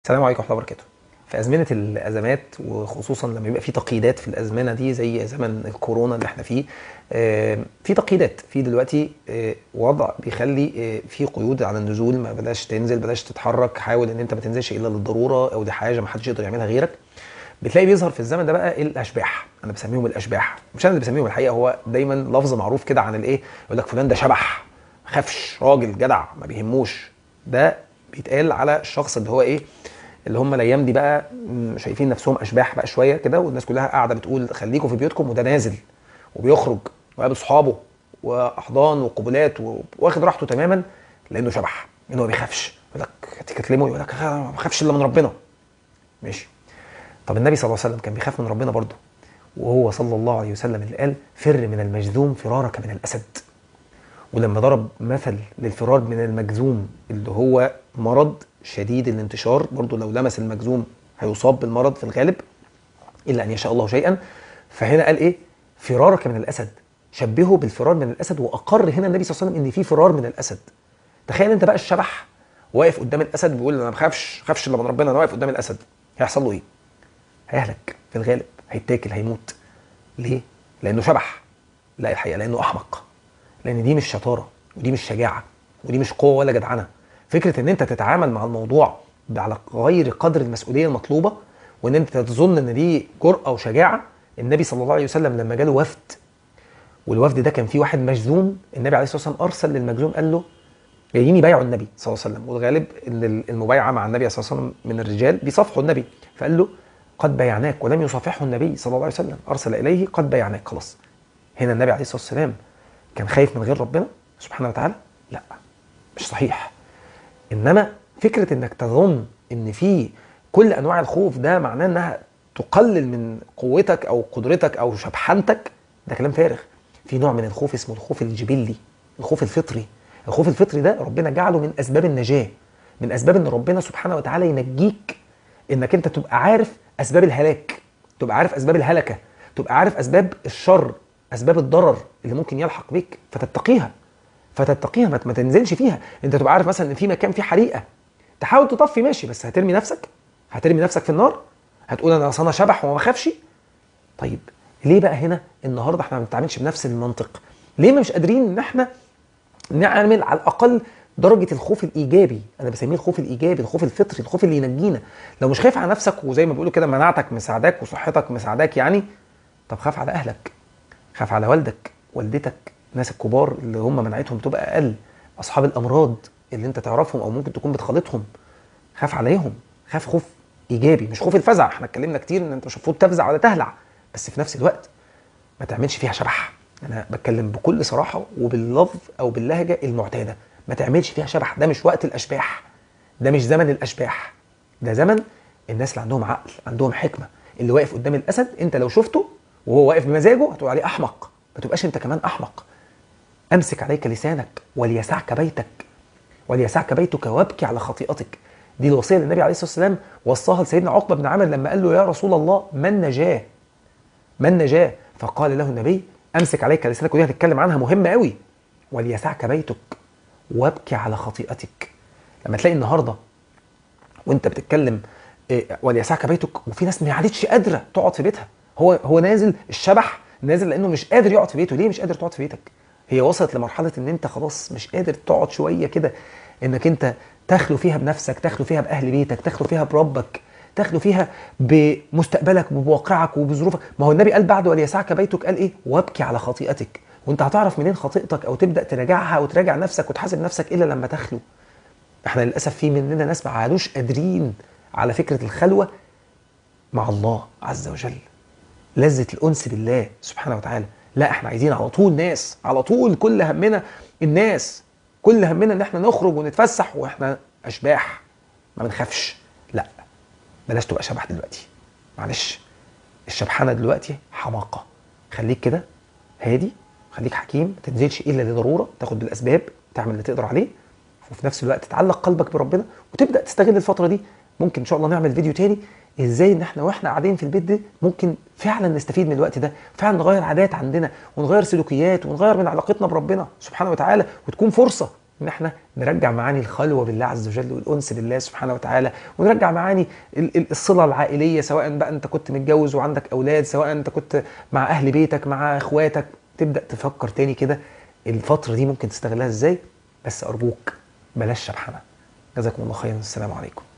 السلام عليكم ورحمه الله وبركاته في ازمنه الازمات وخصوصا لما يبقى في تقييدات في الازمنه دي زي زمن الكورونا اللي احنا فيه آه، في تقييدات في دلوقتي آه، وضع بيخلي آه، في قيود على النزول ما بلاش تنزل بلاش تتحرك حاول ان انت ما تنزلش الا للضروره او دي حاجه ما حدش يقدر يعملها غيرك بتلاقي بيظهر في الزمن ده بقى الاشباح انا بسميهم الاشباح مش انا اللي بسميهم الحقيقه هو دايما لفظ معروف كده عن الايه يقول لك فلان ده شبح ما خافش راجل جدع ما بيهموش ده بيتقال على الشخص اللي هو ايه اللي هم الايام دي بقى م، شايفين نفسهم اشباح بقى شويه كده والناس كلها قاعده بتقول خليكم في بيوتكم وده نازل وبيخرج وقابل اصحابه واحضان وقبلات و- واخد راحته تماما لانه شبح لانه ما بيخافش يقول لك تكلمه يقول لك "أنا ما بخافش الا من ربنا ماشي طب النبي صلى الله عليه وسلم كان بيخاف من ربنا برضه وهو صلى الله عليه وسلم اللي قال فر من المجذوم فرارك من الاسد ولما ضرب مثل للفرار من المجذوم اللي هو مرض شديد الانتشار برضو لو لمس المجذوم هيصاب بالمرض في الغالب الا ان يشاء الله شيئا فهنا قال ايه فرارك من الاسد شبهه بالفرار من الاسد واقر هنا النبي صلى الله عليه وسلم ان في فرار من الاسد تخيل انت بقى الشبح واقف قدام الاسد بيقول انا ما بخافش ما بخافش الا من ربنا انا واقف قدام الاسد هيحصل له ايه هيهلك في الغالب هيتاكل هيموت ليه لانه شبح لا الحقيقه لانه احمق لان دي مش شطاره ودي مش شجاعه ودي مش قوه ولا جدعنه فكره ان انت تتعامل مع الموضوع على غير قدر المسؤوليه المطلوبه وان انت تظن ان دي جرأه وشجاعه النبي صلى الله عليه وسلم لما جاله وفد والوفد ده كان فيه واحد مجذوم النبي عليه الصلاه والسلام ارسل للمجذوم قال له جايين يبايعوا النبي صلى الله عليه وسلم والغالب ان المبايعه مع النبي صلى الله عليه وسلم من الرجال بيصافحوا النبي فقال له قد بايعناك ولم يصافحه النبي صلى الله عليه وسلم ارسل اليه قد بايعناك خلاص هنا النبي عليه الصلاه والسلام كان خايف من غير ربنا سبحانه وتعالى لا مش صحيح انما فكره انك تظن ان في كل انواع الخوف ده معناه انها تقلل من قوتك او قدرتك او شبحنتك ده كلام فارغ في نوع من الخوف اسمه الخوف الجبلي الخوف الفطري الخوف الفطري ده ربنا جعله من اسباب النجاه من اسباب ان ربنا سبحانه وتعالى ينجيك انك انت تبقى عارف اسباب الهلاك تبقى عارف اسباب الهلكه تبقى عارف اسباب الشر اسباب الضرر اللي ممكن يلحق بيك فتتقيها فتتقيها ما ما تنزلش فيها انت تبقى عارف مثلا ان في مكان فيه حريقه تحاول تطفي ماشي بس هترمي نفسك هترمي نفسك في النار هتقول انا اصل انا شبح وما بخافش طيب ليه بقى هنا النهارده احنا ما بنتعاملش بنفس المنطق ليه مش قادرين ان احنا نعمل على الاقل درجه الخوف الايجابي انا بسميه الخوف الايجابي الخوف الفطري الخوف اللي ينجينا لو مش خايف على نفسك وزي ما بيقولوا كده مناعتك مساعداك وصحتك مساعداك يعني طب خاف على اهلك خاف على والدك والدتك الناس الكبار اللي هم مناعتهم بتبقى اقل اصحاب الامراض اللي انت تعرفهم او ممكن تكون بتخالطهم خاف عليهم خاف خوف ايجابي مش خوف الفزع احنا اتكلمنا كتير ان انت مش المفروض تفزع ولا تهلع بس في نفس الوقت ما تعملش فيها شبح انا بتكلم بكل صراحه وباللفظ او باللهجه المعتاده ما تعملش فيها شبح ده مش وقت الاشباح ده مش زمن الاشباح ده زمن الناس اللي عندهم عقل عندهم حكمه اللي واقف قدام الاسد انت لو شفته وهو واقف بمزاجه هتقول عليه احمق ما تبقاش انت كمان احمق امسك عليك لسانك وليسعك بيتك وليسعك بيتك وابكي على خطيئتك دي الوصيه اللي النبي عليه الصلاه والسلام وصاها لسيدنا عقبه بن عامر لما قال له يا رسول الله من نجاه من نجاه فقال له النبي امسك عليك لسانك ودي هتتكلم عنها مهمه قوي وليسعك بيتك وابكي على خطيئتك لما تلاقي النهارده وانت بتتكلم إيه، وليسعك بيتك وفي ناس ما عادتش قادره تقعد في بيتها هو هو نازل الشبح نازل لانه مش قادر يقعد في بيته ليه مش قادر تقعد في بيتك هي وصلت لمرحله ان انت خلاص مش قادر تقعد شويه كده انك انت تخلو فيها بنفسك تخلو فيها باهل بيتك تخلو فيها بربك تخلو فيها بمستقبلك وبواقعك وبظروفك ما هو النبي قال بعد وليسعك بيتك قال ايه وابكي على خطيئتك وانت هتعرف منين خطيئتك او تبدا تراجعها او تراجع نفسك وتحاسب نفسك الا لما تخلو احنا للاسف في مننا ناس ما عادوش قادرين على فكره الخلوه مع الله عز وجل لذة الأنس بالله سبحانه وتعالى لا احنا عايزين على طول ناس على طول كل همنا الناس كل همنا ان احنا نخرج ونتفسح واحنا اشباح ما بنخافش لا بلاش تبقى شبح دلوقتي معلش الشبحانه دلوقتي حماقه خليك كده هادي خليك حكيم ما تنزلش الا لضروره تاخد بالاسباب تعمل اللي تقدر عليه وفي نفس الوقت تعلق قلبك بربنا وتبدا تستغل الفتره دي ممكن ان شاء الله نعمل فيديو تاني ازاي ان احنا واحنا قاعدين في البيت ده ممكن فعلا نستفيد من الوقت ده فعلا نغير عادات عندنا ونغير سلوكيات ونغير من علاقتنا بربنا سبحانه وتعالى وتكون فرصه ان احنا نرجع معاني الخلوه بالله عز وجل والانس بالله سبحانه وتعالى ونرجع معاني ال- ال- الصله العائليه سواء بقى انت كنت متجوز وعندك اولاد سواء انت كنت مع اهل بيتك مع اخواتك تبدا تفكر تاني كده الفتره دي ممكن تستغلها ازاي بس ارجوك بلاش شبحنه جزاكم الله خيرا السلام عليكم